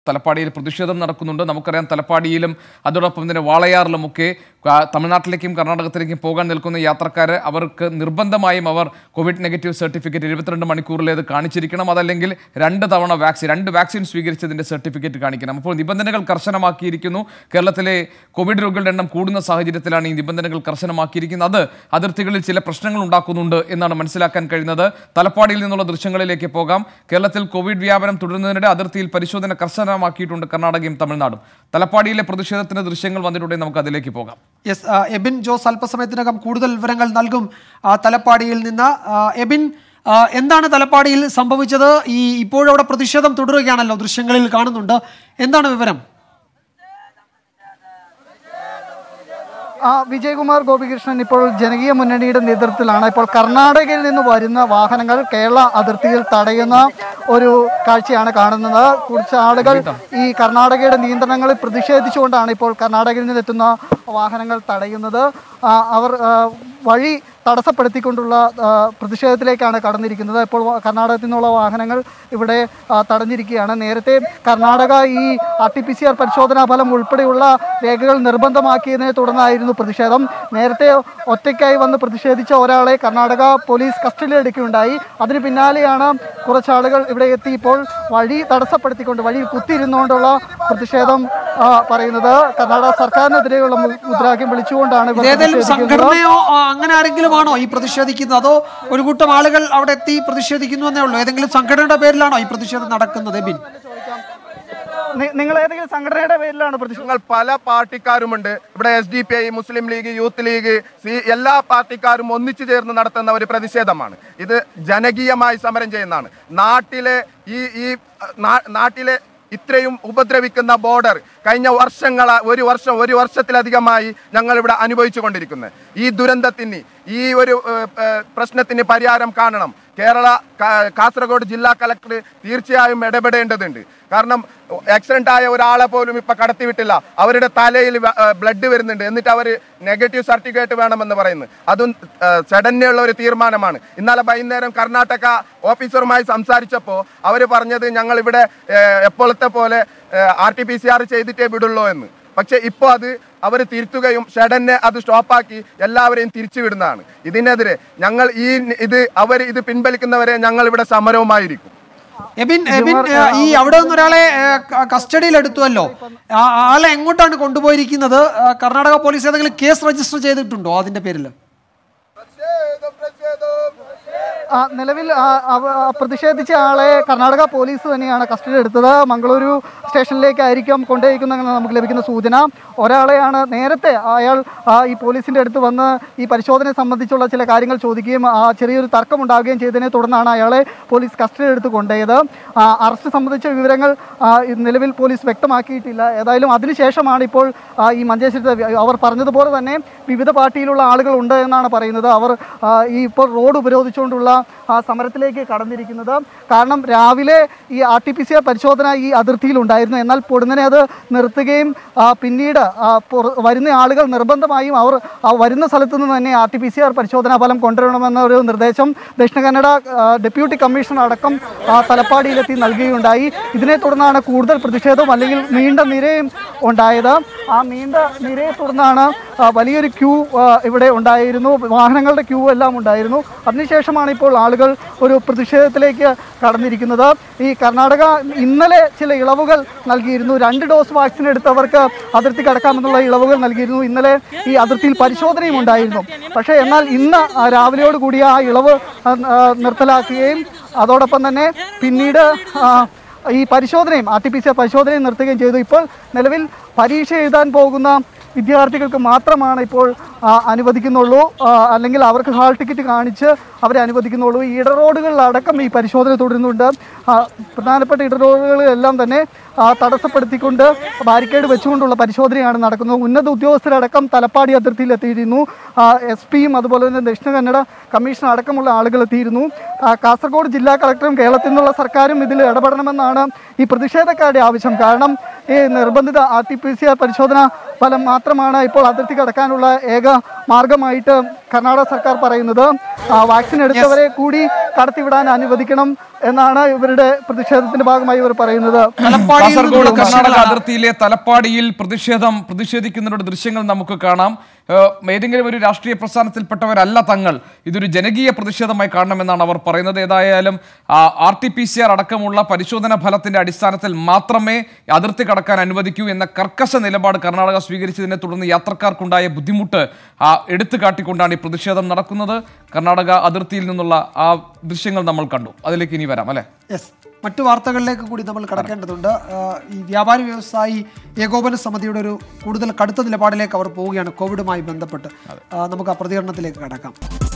തലപ്പാടിയിൽ പ്രതിഷേധം നടക്കുന്നുണ്ട് നമുക്കറിയാം തലപ്പാടിയിലും അതോടൊപ്പം തന്നെ വാളയാറിലുമൊക്കെ ആ, തമിഴ്നാട്ടിലേക്കും കർണാടകത്തിലേക്കും പോകാൻ നിൽക്കുന്ന യാത്രക്കാർ അവർക്ക് നിർബന്ധമായും അവർ കോവിഡ് നെഗറ്റീവ് സർട്ടിഫിക്കറ്റ് എഴുപത്തിരണ്ട് മണിക്കൂറിലേത് കാണിച്ചിരിക്കണം അതല്ലെങ്കിൽ രണ്ട് തവണ വാക്സിൻ രണ്ട് വാക്സിൻ സ്വീകരിച്ചതിന്റെ സർട്ടിഫിക്കറ്റ് കാണിക്കണം അപ്പോൾ നിബന്ധനകൾ കർശനമാക്കിയിരിക്കുന്നു കേരളത്തിലെ കോവിഡ് രോഗികളുടെ എണ്ണം കൂടുന്ന സാഹചര്യത്തിലാണ് ഈ നിബന്ധനകൾ കർശനമാക്കിയിരിക്കുന്നത് അത് അതിർത്തികളിൽ ചില പ്രശ്നങ്ങൾ ഉണ്ടാക്കുന്നുണ്ട് എന്നാണ് മനസ്സിലാക്കാൻ കഴിയുന്നത് തലപ്പാടിയിൽ നിന്നുള്ള ദൃശ്യങ്ങളിലേക്ക് പോകാം കേരളത്തിൽ കോവിഡ് വ്യാപനം തുടരുന്നതിനിടെ അതിർത്തിയിൽ പരിശോധന കർശനമാക്കിയിട്ടുണ്ട് കർണാടകയും തമിഴ്നാടും തലപ്പാടിയിലെ പ്രതിഷേധത്തിന്റെ ദൃശ്യങ്ങൾ വന്നിട്ടുണ്ടെങ്കിൽ നമുക്ക് അതിലേക്ക് പോകാം യെസ് ആ, എബിൻ ജോസ് അല്പസമയത്തിനകം കൂടുതൽ വിവരങ്ങൾ നൽകും ആ, തലപ്പാടിയിൽ നിന്ന് ആ, എബിൻ ആ, എന്താണ് തലപ്പാടിയിൽ സംഭവിച്ചത് ഈ ഇപ്പോഴും അവിടെ പ്രതിഷേധം തുടരുകയാണല്ലോ ദൃശ്യങ്ങളിൽ കാണുന്നുണ്ട് എന്താണ് വിവരം ആ വിജയകുമാർ ഗോപികൃഷ്ണൻ ഇപ്പോൾ ജനകീയ മുന്നണിയുടെ നേതൃത്വത്തിലാണ് ഇപ്പോൾ കർണാടകയിൽ നിന്ന് വരുന്ന വാഹനങ്ങൾ കേരള അതിർത്തിയിൽ തടയുന്ന ഒരു കാഴ്ചയാണ് കാണുന്നത് കുറച്ച് ആളുകൾ ഈ കർണാടകയുടെ നിയന്ത്രണങ്ങളിൽ പ്രതിഷേധിച്ചുകൊണ്ടാണ് ഇപ്പോൾ കർണാടകയിൽ നിന്നെത്തുന്ന വാഹനങ്ങൾ തടയുന്നത് ആ, അവർ ആ, വഴി തടസ്സപ്പെടുത്തിക്കൊണ്ടുള്ള ആ, പ്രതിഷേധത്തിലേക്കാണ് കടന്നിരിക്കുന്നത് ഇപ്പോൾ വ- കർണാടകത്തിൽ നിന്നുള്ള വാഹനങ്ങൾ ഇവിടെ ആ, തടഞ്ഞിരിക്കുകയാണ് നേരത്തെ കർണാടക ഈ R T P C R പരിശോധനാ ഫലം ഉൾപ്പെടെയുള്ള രേഖകൾ നിർബന്ധമാക്കിയതിനെ തുടർന്നായിരുന്നു പ്രതിഷേധം നേരത്തെ ഒറ്റയ്ക്കായി വന്ന് പ്രതിഷേധിച്ച ഒരാളെ കർണാടക പോലീസ് കസ്റ്റഡിയിലെടുക്കുകയുണ്ടായി അതിന് പിന്നാലെയാണ് കുറച്ചാളുകൾ ഇവിടെ എത്തി ഇപ്പോൾ വഴി തടസ്സപ്പെടുത്തിക്കൊണ്ട് വഴിയിൽ കുത്തിയിരുന്നുകൊണ്ടുള്ള പ്രതിഷേധം ആ, പറയുന്നത് കർണാടക സർക്കാരിനെതിരെയുള്ള മു- മുദ്രാവാക്യം വിളിച്ചുകൊണ്ടാണ് ഇവർ ഇതേതെങ്കിലും പ്രതിഷേധിക്കുന്നത്. സംഘടനയോ ആ, അങ്ങനെ ആരെങ്കിലും ആണോ ഈ പ്രതിഷേധിക്കുന്നത് അതോ ഒരു കൂട്ടം ആളുകൾ അവിടെ എത്തി പ്രതിഷേധിക്കുന്നു എന്നേ ഉള്ളൂ ഏതെങ്കിലും സംഘടനയുടെ പേരിലാണോ ഈ പ്രതിഷേധം നടക്കുന്നത് എബിൻ നി- നിങ്ങൾ ഏതെങ്കിലും സംഘടനയുടെ പേരിലാണ് പ്രതിഷേധം ഞങ്ങൾ പല പാർട്ടിക്കാരുമുണ്ട് ഇവിടെ S D P I Muslim League Youth League C എല്ലാ പാർട്ടിക്കാരും ഒന്നിച്ചു ചേർന്ന് നടത്തുന്ന ഒരു പ്രതിഷേധമാണ് ഇത് ജനകീയമായി സമരം ചെയ്യുന്നതാണ് നാട്ടിലെ ഈ ഈ നാ- നാട്ടിലെ ഇത്രയും ഉപദ്രവിക്കുന്ന ബോർഡർ കഴിഞ്ഞ വർഷങ്ങള ഒരു വർഷം ഒരു വർഷത്തിലധികമായി ഞങ്ങൾ ഇവിടെ അനുഭവിച്ചു കൊണ്ടിരിക്കുന്നത് ഈ ദുരന്തത്തിന് ഈ ഒരു ഏഹ്, ഏഹ്, പ്രശ്നത്തിന് പരിഹാരം കാണണം കേരള കാ- കാസർഗോഡ് ജില്ലാ കളക്ടർ തീർച്ചയായും ഇടപെടേണ്ടതുണ്ട് കാരണം ആക്സിഡന്റ് ആയ ഒരാളെ പോലും ഇപ്പൊ കടത്തിവിട്ടില്ല അവരുടെ തലയിൽ ബ്ലഡ് വരുന്നുണ്ട് എന്നിട്ട് അവർ നെഗറ്റീവ് സർട്ടിഫിക്കറ്റ് വേണമെന്ന് പറയുന്നു അതും സഡന്നുള്ള ഒരു തീരുമാനമാണ് ഇന്നലെ വൈകുന്നേരം കർണാടക ഓഫീസറുമായി സംസാരിച്ചപ്പോൾ അവർ പറഞ്ഞത് ഞങ്ങൾ ഇവിടെ ഏഹ്, എപ്പോഴത്തെ പോലെ R T P C R ചെയ്തിട്ടേ വിടുള്ളൂ എന്ന് പക്ഷെ ഇപ്പോൾ അത് അവർ തിരുത്തുകയും ഷെഡനെ അത് സ്റ്റോപ്പാക്കി എല്ലാവരെയും തിരിച്ചുവിടുന്നതാണ് ഇതിനെതിരെ ഞങ്ങൾ ഈ ഇത് അവർ ഇത് പിൻവലിക്കുന്നവരെ ഞങ്ങൾ ഇവിടെ സമരവുമായിരിക്കും എബിൻ എബിൻ ഏ, ഈ അവിടെ നിന്ന് ഒരാളെ കസ്റ്റഡിയിൽ എടുത്തുവല്ലോ ആ ആളെ എങ്ങോട്ടാണ് കൊണ്ടുപോയിരിക്കുന്നത് ആ, കർണാടക പോലീസ് ഏതെങ്കിലും കേസ് രജിസ്റ്റർ ചെയ്തിട്ടുണ്ടോ അതിന്റെ പേരിൽ ആ, നിലവിൽ ആ, അവ- ആ പ്രതിഷേധിച്ച ആളെ കർണാടക പോലീസ് തന്നെയാണ് കസ്റ്റഡി എടുത്തത് മംഗളൂരു സ്റ്റേഷനിലേക്കായിരിക്കും കൊണ്ടുപോയിരിക്കുന്നതെന്ന് നമുക്ക് ലഭിക്കുന്ന സൂചന ഒരാളെയാണ് നേരത്തെ അയാൾ ആ, ഈ പോലീസിന്റെ അടുത്ത് വന്ന് ഈ പരിശോധനയെ സംബന്ധിച്ചുള്ള ചില കാര്യങ്ങൾ ചോദിക്കുകയും ആ ചെറിയൊരു തർക്കം ഉണ്ടാവുകയും ചെയ്തതിനെ തുടർന്നാണ് അയാളെ പോലീസ് കസ്റ്റഡി എടുത്ത് കൊണ്ടുപോയത് ആ, അറസ്റ്റ് സംബന്ധിച്ച വിവരങ്ങൾ ആ, ഈ നിലവിൽ പോലീസ് വ്യക്തമാക്കിയിട്ടില്ല ഏതായാലും അതിനുശേഷമാണ് ഇപ്പോൾ ആ, ഈ മഞ്ചേശ്വരത്തെ അവർ പറഞ്ഞതുപോലെ തന്നെ വിവിധ പാർട്ടിയിലുള്ള ആളുകൾ ഉണ്ട് എന്നാണ് പറയുന്നത് അവർ ആ, ഈ ഇപ്പോൾ റോഡ് ഉപരോധിച്ചുകൊണ്ടുള്ള ആ സമരത്തിലേക്ക് കടന്നിരിക്കുന്നത് കാരണം രാവിലെ ഈ R T P C R പരിശോധന ഈ അതിർത്തിയിൽ ഉണ്ടായിരുന്നു എന്നാൽ പൊടുന്നനെ അത് നിർത്തുകയും ആ, പിന്നീട് ആ, പുറ- വരുന്ന ആളുകൾ നിർബന്ധമായും അവർ ആ വരുന്ന സ്ഥലത്തു നിന്ന് തന്നെ R T P C R പരിശോധനാ ഫലം കൊണ്ടുവരണമെന്ന ഒരു നിർദ്ദേശം ദക്ഷിണ കന്നഡ ആ, ഡെപ്യൂട്ടി കമ്മീഷണർ അടക്കം ആ, തലപ്പാടിയിലെത്തി നൽകുകയുണ്ടായി ഇതിനെ തുടർന്നാണ് കൂടുതൽ പ്രതിഷേധവും അല്ലെങ്കിൽ നീണ്ട നിരയും ഉണ്ടായത് ആ നീണ്ട നിരയെ തുടർന്നാണ് ആ, വലിയൊരു ക്യൂ ആ, ഇവിടെ ഉണ്ടായിരുന്നു വാഹനങ്ങളുടെ ക്യൂ എല്ലാം ഉണ്ടായിരുന്നു അതിനുശേഷമാണ് ഇപ്പോൾ ആളുകൾ ഒരു പ്രതിഷേധത്തിലേക്ക് കടന്നിരിക്കുന്നത് ഈ കർണാടക ഇന്നലെ ചില ഇളവുകൾ നൽകിയിരുന്നു രണ്ട് ഡോസ് വാക്സിൻ എടുത്തവർക്ക് അതിർത്തി കടക്കാമെന്നുള്ള ഇളവുകൾ നൽകിയിരുന്നു ഇന്നലെ ഈ അതിർത്തിയിൽ പരിശോധനയും ഉണ്ടായിരുന്നു പക്ഷേ എന്നാൽ ഇന്ന് ആ, രാവിലെയോട് കൂടി ആ ഇളവ് ആ, ആ, നിർത്തലാക്കുകയും അതോടൊപ്പം തന്നെ പിന്നീട് ആ, ഈ പരിശോധനയും ആർ ടി പി സി പരിശോധനയും നിർത്തുകയും ചെയ്തു ഇപ്പോൾ നിലവിൽ പരീക്ഷ എഴുതാൻ പോകുന്ന വിദ്യാർത്ഥികൾക്ക് മാത്രമാണ് ഇപ്പോൾ ആ, അനുവദിക്കുന്നുള്ളൂ ആ, അല്ലെങ്കിൽ അവർക്ക് ഹാൾ ടിക്കറ്റ് കാണിച്ച് അവരെ അനുവദിക്കുന്നുള്ളൂ ഈ ഇടറോഡുകളിലടക്കം ഈ പരിശോധന തുടരുന്നുണ്ട് ആ, പ്രധാനപ്പെട്ട ഇടറോഡുകളെല്ലാം തന്നെ ആ, തടസ്സപ്പെടുത്തിക്കൊണ്ട് ബാരിക്കേഡ് വെച്ചുകൊണ്ടുള്ള പരിശോധനയാണ് നടക്കുന്നത് ഉന്നത ഉദ്യോഗസ്ഥരടക്കം തലപ്പാടി അതിർത്തിയിൽ എത്തിയിരുന്നു എസ് പിയും അതുപോലെ തന്നെ ദക്ഷിണ കന്നഡ കമ്മീഷൻ അടക്കമുള്ള ആളുകൾ എത്തിയിരുന്നു ആ, കാസർഗോഡ് ജില്ലാ കളക്ടറും കേരളത്തിൽ നിന്നുള്ള സർക്കാരും ഇതിൽ ഇടപെടണമെന്നാണ് ഈ പ്രതിഷേധക്കാരുടെ ആവശ്യം കാരണം ഈ നിർബന്ധിത R T P C R പരിശോധന ഫലം മാത്രമാണ് ഇപ്പോൾ അതിർത്തി കടക്കാനുള്ള ഏക മാർഗമായിട്ട് കർണാടക സർക്കാർ പറയുന്നത് ആ, വാക്സിൻ എടുത്തവരെ കൂടി കടത്തിവിടാൻ അനുവദിക്കണം എന്നാണ് ഇവരുടെ പ്രതിഷേധത്തിന്റെ ഭാഗമായി ഇവർ പറയുന്നത് തലപ്പാടിയിൽ കാസർഗോഡ് നിന്നുള്ള കർണാടക ദൃശ്യങ്ങളാണ്. അതിർത്തിയിലെ തലപ്പാടിയിൽ പ്രതിഷേധം പ്രതിഷേധിക്കുന്നവരുടെ ദൃശ്യങ്ങൾ നമുക്ക് കാണാം ഏഹ് ഏതെങ്കിലും ഒരു രാഷ്ട്രീയ പ്രസ്ഥാനത്തിൽപ്പെട്ടവരല്ല തങ്ങൾ ഇതൊരു ജനകീയ പ്രതിഷേധമായി കാണണമെന്നാണ് അവർ പറയുന്നത് ഏതായാലും R T P C R അടക്കമുള്ള പരിശോധന ഫലത്തിന്റെ അടിസ്ഥാനത്തിൽ മാത്രമേ അതിർത്തി കടക്കാൻ അനുവദിക്കൂ എന്ന കർക്കശ നിലപാട് കർണാടക സ്വീകരിച്ചതിനെ തുടർന്ന് യാത്രക്കാർക്കുണ്ടായ ബുദ്ധിമുട്ട് ആ, എടുത്തു കാട്ടിക്കൊണ്ടാണ് ഈ പ്രതിഷേധം നടക്കുന്നത് കർണാടക അതിർത്തിയിൽ നിന്നുള്ള ആ ദൃശ്യങ്ങൾ നമ്മൾ കണ്ടു അതിലേക്ക് ഇനി വരാം അല്ലെ യെസ് മറ്റു വാർത്തകളിലേക്ക് കൂടി നമ്മൾ കടക്കേണ്ടതുണ്ട് ആ, ഈ വ്യാപാരി വ്യവസായി ഏകോപന സമിതിയുടെ ഒരു കൂടുതൽ കടുത്ത നിലപാടിലേക്ക് അവർ പോവുകയാണ് കോവിഡുമായി ബന്ധപ്പെട്ട് ആ, നമുക്ക് ആ പ്രതികരണത്തിലേക്ക് കടക്കാം